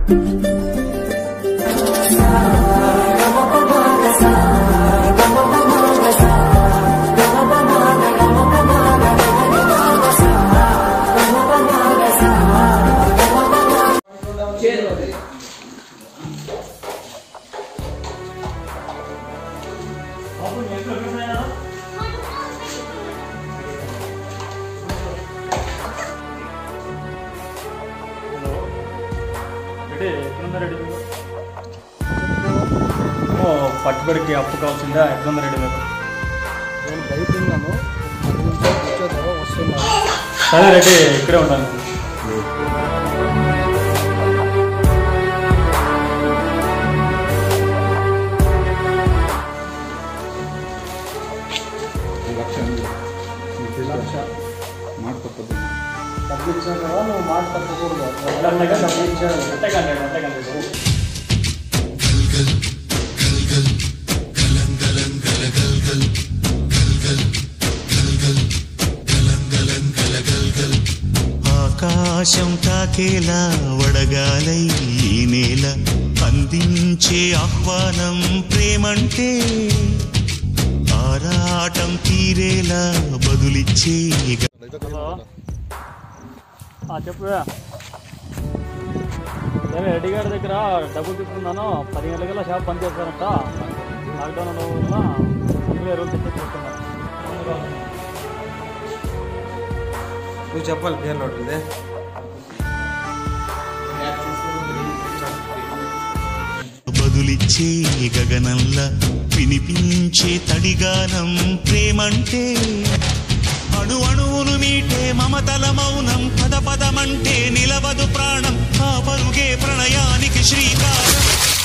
Ready ఎట్లుందా ready మీకు ఓ పట్టుబడికి అప్పు కావాల్సిందా ఎట్లుందా ready మీకు నేను బయట ఉన్నాను పది నిమిషాలు కూర్చోదా వస్తున్నాను సరే రెడీ ఇక్కడే ఉంటాను డబ్బులు ఇచ్చాను కదా నువ్వు మాట తప్పకూడదు ఎవరైనా డబ్బులు ఇచ్చాను అంతేకాండి అంతేకాండి ఆకాశం తాకేలా వడగాలై ఈ నేల అందించే ఆహ్వానం ప్రేమంటే ఆరాటం తీరేలా బదులిచ్చే హలో చెప్పురా సరే రెడ్డి గారి దగ్గర డబ్బులు తీసుకున్నాను పది గంటలకల్లా షాప్ బంద్ చేస్తారంట లాక్డౌన్ వల్ల అందులో రోజు చెప్పి చెప్తున్నా నువ్వు చెప్పాలి పేర్లు ఉంటుంది బదులిచ్చే గగనంలా వినిపించే తడిగానం ప్రేమంటే అణు అణువును మీటే మమతల మౌనం పద పదమంటే నిలవదు ప్రాణం ఆ పరుగే ప్రణయానికి శ్రీకారం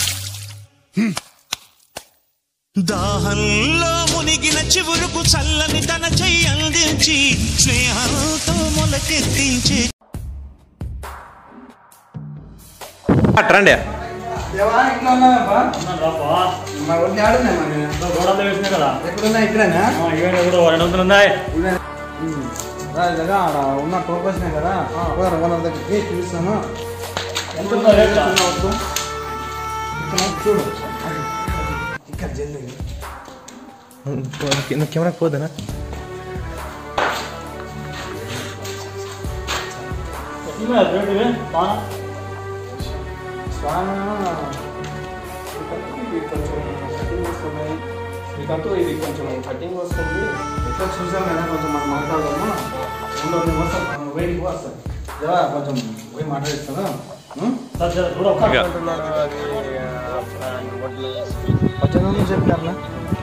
దాహంలో మునిగిన చివురుకు చల్లని తన చెయ్యి అందించి స్నేహంతో మొలకెత్తించే రండి దేవా ఇట్లా ఉన్నావా ఉన్నాను రాపా మా ఒడిని ఆడున్నాయి మరి గోడంలో వేసినాయి కదా ఎక్కడున్నా ఇక్కడేనా ఆ, ఇవన్నీ కూడా రెండు వందలు ఉన్నాయి ఉమ్. రా ఇలాగా ఆడ ఉన్న టోకొచ్చినాయి కదా పోయారు ఓనర్ దగ్గరికి పిలుస్తాను ఎంత ఉందో రేట్? చిన్న వద్దు. ఇక్కడ చూడు ఇక్కడ జల్లి కెమెరా పోదనా ఎట్లున్నాయి రేట్ ఇవి బాగా స్వామి ఇది కొంచెం కటింగ్ వస్తుంది మీకంటూ ఇది కొంచెం కటింగ్ వస్తుంది ఎట్లా చూసాం కదా కొంచెం మనం మాట్లాడదాము రెండు రెండు వస్తాం మనం వెయిట్కి వస్తాం దేవా కొంచెం పోయి మాట్లాడిస్తాను ఉం? సరే సరే చూడమ్మా ఇక. పద్దెనిమిది వందలు చెప్పారనా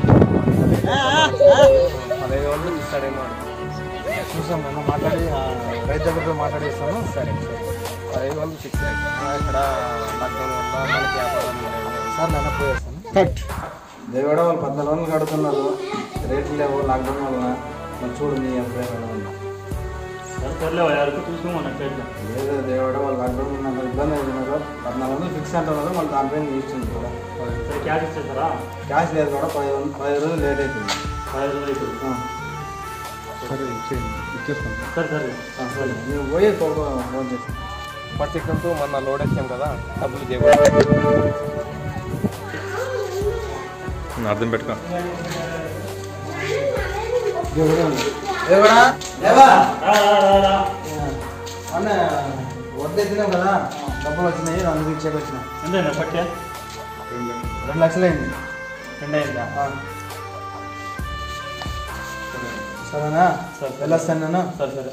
పదహైదు వందలు ఇస్తాడేమో చూసాం నేను మాట్లాడి ఆ, రైతు దగ్గరతో మాట్లాడిస్తాను సరే పదహైదు వందలు ఫిక్స్ ఇక్కడ లాక్డౌన్ వల్ల మనకి వ్యాపారం లేదు. సార్ నేను పోయేస్తాను కట్ దేవుడ వాళ్ళు పద్నాలుగు వందలు కడుతున్నారు రేట్లు లేవు లాక్డౌన్ వలన మరి చూడు నీ అభిప్రాయం ఎలా ఉందా సరే సర్లే ఎవరికి చూసుకోమన్నట్టు రేట్లు లేదు దేవుడ వాళ్ళు లాక్డౌన్ ఉన్నారు ఇబ్బంది అవుతున్నారు పద్నాలుగు వందలు ఫిక్స్ అంటున్నారు మళ్ళీ దానిపైన నీ ఇష్టం కూడా సరే క్యాష్ ఇచ్చేస్తారా క్యాష్ లేదు కూడా పది వందలు పది రోజులు లేట్ అవుతుంది పదిహేను రోజులు అవుతుంది ఆ. సరే ఇచ్చేయండి ఇచ్చేస్తాను సరే సరే ఆ, సరే నువ్వు పోయి ఫోన్ ఫోన్ చేస్తాను పట్టికంతో మొన్న లోడ్ వచ్చాం కదా డబ్బులు చేయకూడదు అర్థం పెట్టుకో దేవుడా దేవుడా దేవా రా రా రా రా అన్న వడ్డీ తినాం కదా డబ్బులు వచ్చినాయి అందుకు ఇచ్చేకి వచ్చిన ఎంతైందా పట్టే రెండు లక్షలు అయింది రెండు అయిందా ఆ. సరేనా సరే. వెళ్ళొస్తాను నేను సరే సరే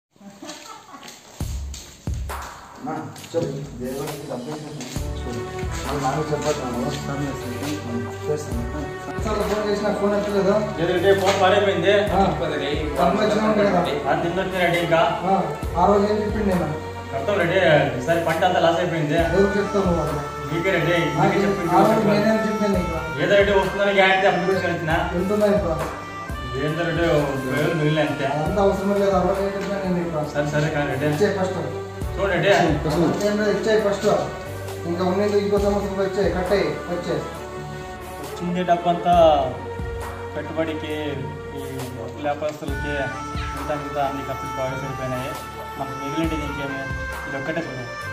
నా, చెప్పు దేవుడికి డబ్బులు ఇచ్చేసాను. చూడు మళ్ళీ నాకు చెప్పొద్దు సరే చేస్తాను సార్ ఫోన్ చేసిన ఫోన్ ఎత్తలేదు ఎదురుటే ఫోన్ పాడైపోయింది పని వచ్చినా ఉంటుంది కదా అది తిన్నొచ్చిన రెడీ ఇంకా ఆ, ఆ రోజు ఏం చెప్పింది నేను కడతాం రెడీ ఈసారి పంట అంతా లాస్ అయిపోయింది ఎవరికి చెప్తాను వాళ్ళని మీకే రెడీ ఆ మీకే రోజు చెప్పింది ఆ రోజు నేనేం చెప్పాను నీకు ఏదో రెడీ వస్తుందని గ్యారెంటీ అప్లికేషన్ ఇచ్చిన ఎంత ఉన్నాయి ఇప్పుడు ఏందో రెడీ వేలు మిగిలిన అంతే అంత అవసరం లేదు ఆ రోజు ఏం చెప్పాను నేను నీకు సరే సరే కానీ రెడీ ఇచ్చే ఫస్ట్ చూడండి ఇచ్చే ఫస్ట్ ఇంకా ఉన్నది ఇంకో సంవత్సరం వచ్చాయి కట్టాయి వచ్చే వచ్చింది డబ్బంతా పెట్టుబడికి ఈ వ్యాపారస్తులకి మిగతా మిగతా అన్ని ఖర్చులు బాగా సరిపోయినాయి మనకు మిగిలింది ఇంకేమి ఇది ఒక్కటే చూడండి